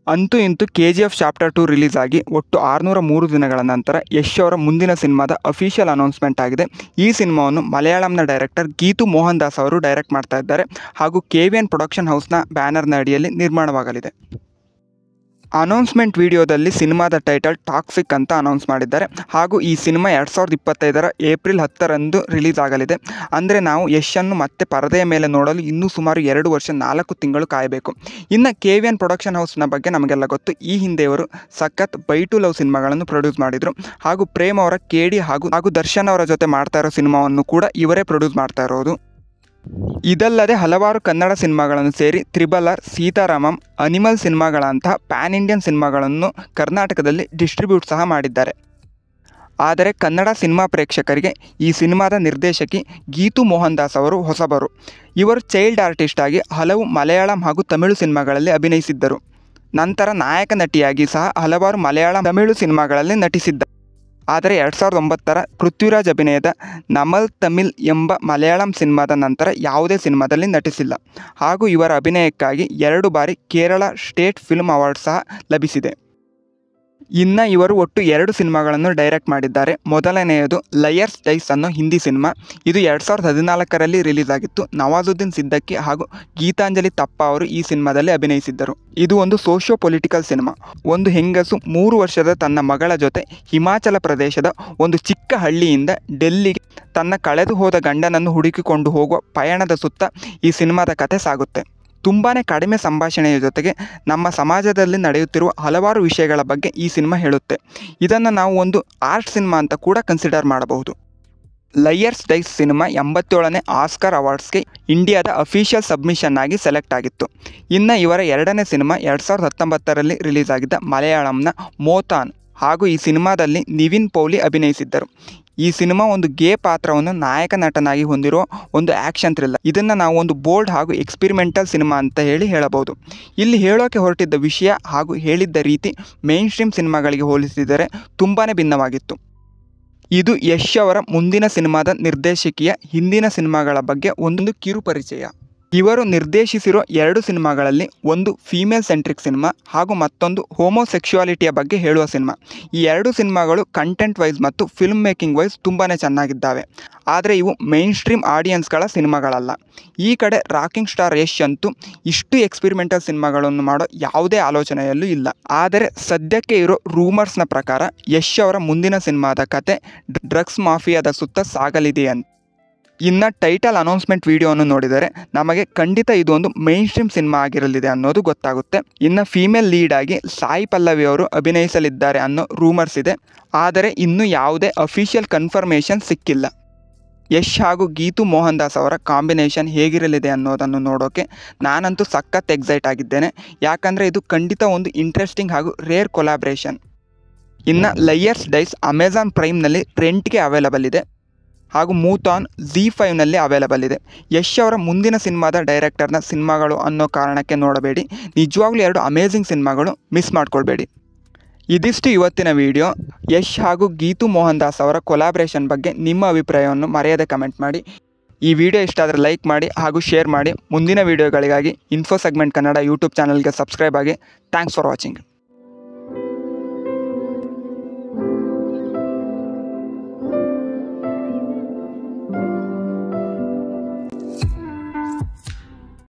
ಅಂತೂ ಇಂತೂ K G F chapter two release ಆಗಿ ಒಟ್ಟು ಆರುನೂರ ಮೂರು ದಿನಗಳ ನಂತರ ಯಶ್ ಅವರ ಮುಂದಿನ ಸಿನಿಮಾದ ಅಫಿಷಿಯಲ್ ಅನೌನ್ಸ್ಮೆಂಟ್ ಆಗಿದೆ ಈ ಸಿನಿಮಾವನ್ನು ಮಲಯಾಳಂನ ಡೈರೆಕ್ಟರ್ ಗೀತು ಮೋಹನ್ ದಾಸ್ ಅವರು ಡೈರೆಕ್ಟ್ ಮಾಡ್ತಾ ಇದ್ದಾರೆ ಹಾಗೂ ಕೆ ವಿ ಎನ್ ಪ್ರೊಡಕ್ಷನ್ ಹೌಸ್ನ ಬ್ಯಾನರ್ನ ಅಡಿಯಲ್ಲಿ ನಿರ್ಮಾಣವಾಗಲಿದೆ ಅನೌನ್ಸ್ಮೆಂಟ್ ವಿಡಿಯೋದಲ್ಲಿ ಸಿನಿಮಾದ ಟೈಟಲ್ ಟಾಕ್ಸಿಕ್ ಅಂತ ಅನೌನ್ಸ್ ಮಾಡಿದ್ದಾರೆ ಹಾಗೂ ಈ ಸಿನಿಮಾ ಎರಡು ಸಾವಿರದ ಇಪ್ಪತ್ತೈದರ ಏಪ್ರಿಲ್ ಹತ್ತರಂದು ರಿಲೀಸ್ ಆಗಲಿದೆ ಅಂದರೆ ನಾವು ಯಶನ್ನು ಮತ್ತೆ ಪರದೆಯ ಮೇಲೆ ನೋಡಲು ಇನ್ನೂ ಸುಮಾರು ಎರಡು ವರ್ಷ ನಾಲ್ಕು ತಿಂಗಳು ಕಾಯಬೇಕು ಇನ್ನು ಕೆ ವಿ ಎನ್ ಪ್ರೊಡಕ್ಷನ್ ಹೌಸ್ನ ಬಗ್ಗೆ ನಮಗೆಲ್ಲ ಗೊತ್ತು ಈ ಹಿಂದೆ ಇವರು ಸಖತ್ ಬೈ ಟು ಲವ್ ಸಿನಿಮಾಗಳನ್ನು ಪ್ರೊಡ್ಯೂಸ್ ಮಾಡಿದರು ಹಾಗೂ ಪ್ರೇಮ್ ಅವರ ಕೆ ಡಿ ಹಾಗೂ ಹಾಗೂ ದರ್ಶನ್ ಅವರ ಜೊತೆ ಮಾಡ್ತಾ ಇರೋ ಸಿನಿಮಾವನ್ನು ಕೂಡ ಇವರೇ ಪ್ರೊಡ್ಯೂಸ್ ಮಾಡ್ತಾ ಇರೋದು ಇದಲ್ಲದೆ ಹಲವಾರು ಕನ್ನಡ ಸಿನಿಮಾಗಳನ್ನು ಸೇರಿ ತ್ರಿಬಲ್ ಆರ್ ಸೀತಾರಾಮಂ ಅನಿಮಲ್ ಸಿನಿಮಾಗಳಂತಹ ಪ್ಯಾನ್ ಇಂಡಿಯನ್ ಸಿನಿಮಾಗಳನ್ನು ಕರ್ನಾಟಕದಲ್ಲಿ ಡಿಸ್ಟ್ರಿಬ್ಯೂಟ್ ಸಹ ಮಾಡಿದ್ದಾರೆ ಆದರೆ ಕನ್ನಡ ಸಿನಿಮಾ ಪ್ರೇಕ್ಷಕರಿಗೆ ಈ ಸಿನಿಮಾದ ನಿರ್ದೇಶಕಿ ಗೀತು ಮೋಹನ್ ದಾಸ್ ಅವರು ಹೊಸಬರು ಇವರು ಚೈಲ್ಡ್ ಆರ್ಟಿಸ್ಟ್ ಆಗಿ ಹಲವು ಮಲಯಾಳಂ ಹಾಗೂ ತಮಿಳು ಸಿನಿಮಾಗಳಲ್ಲಿ ಅಭಿನಯಿಸಿದ್ದರು ನಂತರ ನಾಯಕ ನಟಿಯಾಗಿ ಸಹ ಹಲವಾರು ಮಲಯಾಳಂ ತಮಿಳು ಸಿನಿಮಾಗಳಲ್ಲಿ ನಟಿಸಿದ್ದರು ಆದರೆ ಎರಡು ಸಾವಿರದ ಒಂಬತ್ತರ ಪೃಥ್ವಿರಾಜ್ ಅಭಿನಯದ ನಮಲ್ ತಮಿಳ್ ಎಂಬ ಮಲಯಾಳಂ ಸಿನಿಮಾದ ನಂತರ ಯಾವುದೇ ಸಿನಿಮಾದಲ್ಲಿ ನಟಿಸಿಲ್ಲ ಹಾಗೂ ಇವರ ಅಭಿನಯಕ್ಕಾಗಿ ಎರಡು ಬಾರಿ ಕೇರಳ ಸ್ಟೇಟ್ ಫಿಲ್ಮ್ ಅವಾರ್ಡ್ ಸಹ ಲಭಿಸಿದೆ ಇನ್ನು ಇವರು ಒಟ್ಟು ಎರಡು ಸಿನಿಮಾಗಳನ್ನು ಡೈರೆಕ್ಟ್ ಮಾಡಿದ್ದಾರೆ ಮೊದಲನೆಯದು ಲಯರ್ಸ್ ಡೈಸ್ ಅನ್ನೋ ಹಿಂದಿ ಸಿನಿಮಾ ಇದು ಎರಡು ಸಾವಿರದ ಹದಿನಾಲ್ಕರಲ್ಲಿ ರಿಲೀಸ್ ಆಗಿತ್ತು ನವಾಜುದ್ದೀನ್ ಸಿದ್ದಕ್ಕಿ ಹಾಗೂ ಗೀತಾಂಜಲಿ ತಪ್ಪ ಅವರು ಈ ಸಿನಿಮಾದಲ್ಲಿ ಅಭಿನಯಿಸಿದ್ದರು ಇದು ಒಂದು ಸೋಷಿಯೋ ಪೊಲಿಟಿಕಲ್ ಸಿನಿಮಾ ಒಂದು ಹೆಂಗಸು ಮೂರು ವರ್ಷದ ತನ್ನ ಮಗಳ ಜೊತೆ ಹಿಮಾಚಲ ಪ್ರದೇಶದ ಒಂದು ಚಿಕ್ಕ ಹಳ್ಳಿಯಿಂದ ಡೆಲ್ಲಿಗೆ ತನ್ನ ಕಳೆದು ಹೋದ ಗಂಡನನ್ನು ಹುಡುಕಿಕೊಂಡು ಹೋಗುವ ಪಯಣದ ಸುತ್ತ ಈ ಸಿನಿಮಾದ ಕಥೆ ಸಾಗುತ್ತೆ ತುಂಬಾ ಕಡಿಮೆ ಸಂಭಾಷಣೆಯ ಜೊತೆಗೆ ನಮ್ಮ ಸಮಾಜದಲ್ಲಿ ನಡೆಯುತ್ತಿರುವ ಹಲವಾರು ವಿಷಯಗಳ ಬಗ್ಗೆ ಈ ಸಿನಿಮಾ ಹೇಳುತ್ತೆ ಇದನ್ನು ನಾವು ಒಂದು ಆರ್ಟ್ ಸಿನಿಮಾ ಅಂತ ಕೂಡ ಕನ್ಸಿಡರ್ ಮಾಡಬಹುದು ಲಯರ್ಸ್ ಡೈಸ್ ಸಿನಿಮಾ ಎಂಬತ್ತೇಳನೇ ಆಸ್ಕರ್ ಅವಾರ್ಡ್ಸ್ಗೆ ಇಂಡಿಯಾದ ಅಫಿಷಿಯಲ್ ಸಬ್ಮಿಷನ್ ಆಗಿ ಸೆಲೆಕ್ಟ್ ಆಗಿತ್ತು ಇನ್ನು ಇವರ ಎರಡನೇ ಸಿನಿಮಾ ಎರಡು ಸಾವಿರದ ಹತ್ತೊಂಬತ್ತರಲ್ಲಿ ರಿಲೀಸ್ ಆಗಿದ್ದ ಮಲಯಾಳಂನ ಮೋತಾನ್ ಹಾಗೂ ಈ ಸಿನಿಮಾದಲ್ಲಿ ನಿವಿನ್ ಪೌಲಿ ಅಭಿನಯಿಸಿದ್ದರು ಈ ಸಿನಿಮಾ ಒಂದು ಗೇ ಪಾತ್ರವನ್ನು ನಾಯಕ ನಟನಾಗಿ ಹೊಂದಿರುವ ಒಂದು ಆ್ಯಕ್ಷನ್ ಥ್ರಿಲ್ಲರ್ ಇದನ್ನು ನಾವು ಒಂದು ಬೋಲ್ಡ್ ಹಾಗೂ ಎಕ್ಸ್ಪಿರಿಮೆಂಟಲ್ ಸಿನಿಮಾ ಅಂತ ಹೇಳಿ ಹೇಳಬಹುದು ಇಲ್ಲಿ ಹೇಳೋಕೆ ಹೊರಟಿದ್ದ ವಿಷಯ ಹಾಗೂ ಹೇಳಿದ್ದ ರೀತಿ ಮೇನ್ ಸ್ಟ್ರೀಮ್ ಸಿನಿಮಾಗಳಿಗೆ ಹೋಲಿಸಿದರೆ ತುಂಬಾ ಭಿನ್ನವಾಗಿತ್ತು ಇದು ಯಶ್ ಅವರ ಮುಂದಿನ ಸಿನಿಮಾದ ನಿರ್ದೇಶಕಿಯ ಹಿಂದಿನ ಸಿನಿಮಾಗಳ ಬಗ್ಗೆ ಒಂದು ಕಿರು ಪರಿಚಯ ಇವರು ನಿರ್ದೇಶಿಸಿರೋ ಎರಡು ಸಿನಿಮಾಗಳಲ್ಲಿ ಒಂದು ಫೀಮೇಲ್ ಸೆಂಟ್ರಿಕ್ ಸಿನಿಮಾ ಹಾಗೂ ಮತ್ತೊಂದು ಹೋಮೋಸೆಕ್ಷುವಾಲಿಟಿಯ ಬಗ್ಗೆ ಹೇಳುವ ಸಿನಿಮಾ ಈ ಎರಡು ಸಿನಿಮಾಗಳು ಕಂಟೆಂಟ್ ವೈಸ್ ಮತ್ತು ಫಿಲ್ಮ್ ಮೇಕಿಂಗ್ ವೈಸ್ ತುಂಬಾ ಚೆನ್ನಾಗಿದ್ದಾವೆ ಆದರೆ ಇವು ಮೈನ್ ಸ್ಟ್ರೀಮ್ ಆಡಿಯನ್ಸ್ಗಳ ಸಿನಿಮಾಗಳಲ್ಲ ಈ ಕಡೆ ರಾಕಿಂಗ್ ಸ್ಟಾರ್ ಯಶ್ ಅಂತೂ ಇಷ್ಟು ಎಕ್ಸ್ಪಿರಿಮೆಂಟಲ್ ಸಿನಿಮಾಗಳನ್ನು ಮಾಡೋ ಯಾವುದೇ ಆಲೋಚನೆಯಲ್ಲೂ ಇಲ್ಲ ಆದರೆ ಸದ್ಯಕ್ಕೆ ಇರೋ ರೂಮರ್ಸ್ನ ಪ್ರಕಾರ ಯಶ್ ಅವರ ಮುಂದಿನ ಸಿನಿಮಾದ ಕತೆ ಡ್ರಗ್ಸ್ ಮಾಫಿಯಾದ ಸುತ್ತ ಸಾಗಲಿದೆ ಅಂತ ಇನ್ನು ಟೈಟಲ್ ಅನೌನ್ಸ್ಮೆಂಟ್ ವಿಡಿಯೋವನ್ನು ನೋಡಿದರೆ ನಮಗೆ ಖಂಡಿತ ಇದು ಒಂದು ಮೈನ್ ಸ್ಟ್ರೀಮ್ ಸಿನಿಮಾ ಆಗಿರಲಿದೆ ಅನ್ನೋದು ಗೊತ್ತಾಗುತ್ತೆ ಇನ್ನು ಫೀಮೇಲ್ ಲೀಡ್ ಆಗಿ ಸಾಯಿ ಪಲ್ಲವಿ ಅವರು ಅಭಿನಯಿಸಲಿದ್ದಾರೆ ಅನ್ನೋ ರೂಮರ್ಸ್ ಇದೆ ಆದರೆ ಇನ್ನೂ ಯಾವುದೇ ಅಫಿಷಿಯಲ್ ಕನ್ಫರ್ಮೇಷನ್ ಸಿಕ್ಕಿಲ್ಲ ಯಶ್ ಹಾಗೂ ಗೀತು ಮೋಹನ್ ದಾಸ್ ಅವರ ಕಾಂಬಿನೇಷನ್ ಹೇಗಿರಲಿದೆ ಅನ್ನೋದನ್ನು ನೋಡೋಕೆ ನಾನಂತೂ ಸಖತ್ ಎಕ್ಸೈಟ್ ಆಗಿದ್ದೇನೆ ಯಾಕಂದರೆ ಇದು ಖಂಡಿತ ಒಂದು ಇಂಟ್ರೆಸ್ಟಿಂಗ್ ಹಾಗೂ ರೇರ್ ಕೊಲಾಬ್ರೇಷನ್ ಇನ್ನು ಲಯರ್ಸ್ ಡೈಸ್ ಅಮೆಜಾನ್ ಪ್ರೈಮ್ನಲ್ಲಿ ರೆಂಟ್ಗೆ ಅವೈಲಬಲ್ ಇದೆ ಹಾಗೂ ಮೂತಾನ್ ಜಿ ಫೈವ್ನಲ್ಲಿ ಅವೈಲಬಲ್ ಇದೆ ಯಶ್ ಅವರ ಮುಂದಿನ ಸಿನಿಮಾದ ಡೈರೆಕ್ಟರ್ನ ಸಿನಿಮಾಗಳು ಅನ್ನೋ ಕಾರಣಕ್ಕೆ ನೋಡಬೇಡಿ ನಿಜವಾಗ್ಲೂ ಎರಡು ಅಮೇಝಿಂಗ್ ಸಿನಿಮಾಗಳು ಮಿಸ್ ಮಾಡ್ಕೊಳ್ಬೇಡಿ ಇದಿಷ್ಟು ಇವತ್ತಿನ ವಿಡಿಯೋ ಯಶ್ ಹಾಗೂ ಗೀತು ಮೋಹನ್ ದಾಸ್ ಅವರ ಕೊಲಾಬ್ರೇಷನ್ ಬಗ್ಗೆ ನಿಮ್ಮ ಅಭಿಪ್ರಾಯವನ್ನು ಮರೆಯದೆ ಕಮೆಂಟ್ ಮಾಡಿ ಈ ವಿಡಿಯೋ ಇಷ್ಟ ಆದರೆ ಲೈಕ್ ಮಾಡಿ ಹಾಗೂ ಶೇರ್ ಮಾಡಿ ಮುಂದಿನ ವಿಡಿಯೋಗಳಿಗಾಗಿ ಇನ್ಫೋ ಸೆಗ್ಮೆಂಟ್ ಕನ್ನಡ ಯೂಟ್ಯೂಬ್ ಚಾನಲ್ಗೆ ಸಬ್ಸ್ಕ್ರೈಬ್ ಆಗಿ ಥ್ಯಾಂಕ್ಸ್ ಫಾರ್ ವಾಚಿಂಗ್